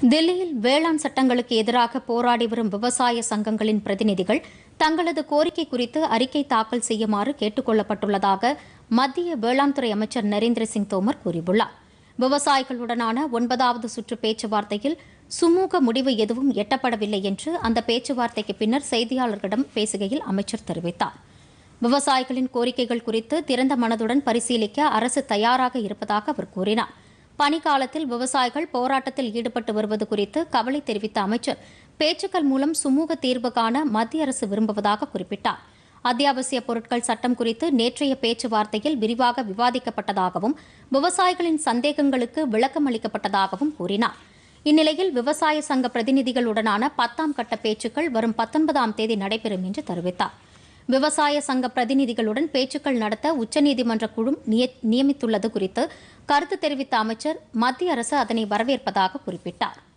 தில்லியில் வேளாண் சட்டங்களுக்கு எதிராக போராடி வரும் விவசாய சங்கங்களின் பிரதிநிதிகள் தங்களது கோரிக்கை குறித்து அறிக்கை தாக்கல் செய்யுமாறு கேட்டுக் கொள்ளப்பட்டுள்ளதாக மத்திய வேளாண் துறை அமைச்சர் நரேந்திர சிங் தோமர் கூறியுள்ளார் விவசாயிகளுடனான ஒன்பதாவது சுற்று பேச்சுவார்த்தையில் சுமூக முடிவு எதுவும் எட்டப்படவில்லை என்று அந்த பேச்சுவார்த்தைக்கு பின்னர் செய்தியாளர்களிடம் பேசுகையில் அமைச்சர் தெரிவித்தார் விவசாயிகளின் கோரிக்கைகள் குறித்து திறந்த மனதுடன் பரிசீலிக்க அரசு தயாராக இருப்பதாக அவர் கூறினார் பனிக்காலத்தில் விவசாயிகள் போராட்டத்தில் ஈடுபட்டு வருவது குறித்து கவலை தெரிவித்த அமைச்சர் பேச்சுக்கள் மூலம் சுமூக தீர்வு காண மத்திய அரசு விரும்புவதாக குறிப்பிட்டார் அத்தியாவசிய பொருட்கள் சட்டம் குறித்து நேற்றைய பேச்சுவார்த்தையில் விரிவாக விவாதிக்கப்பட்டதாகவும் விவசாயிகளின் சந்தேகங்களுக்கு விளக்கம் அளிக்கப்பட்டதாகவும் கூறினார் இந்நிலையில் விவசாய சங்க பிரதிநிதிகளுடனான பத்தாம் கட்ட பேச்சுக்கள் வரும் பத்தொன்பதாம் தேதி நடைபெறும் என்று தெரிவித்தார் விவசாய சங்க பிரதிநிதிகளுடன் பேச்சுக்கள் நடத்த உச்சநீதிமன்ற குழு நிய- நியமித்துள்ளது குறித்து கருத்து தெரிவித்த அமைச்சர் மத்திய அரசு அதனை வரவேற்பதாக குறிப்பிட்டார்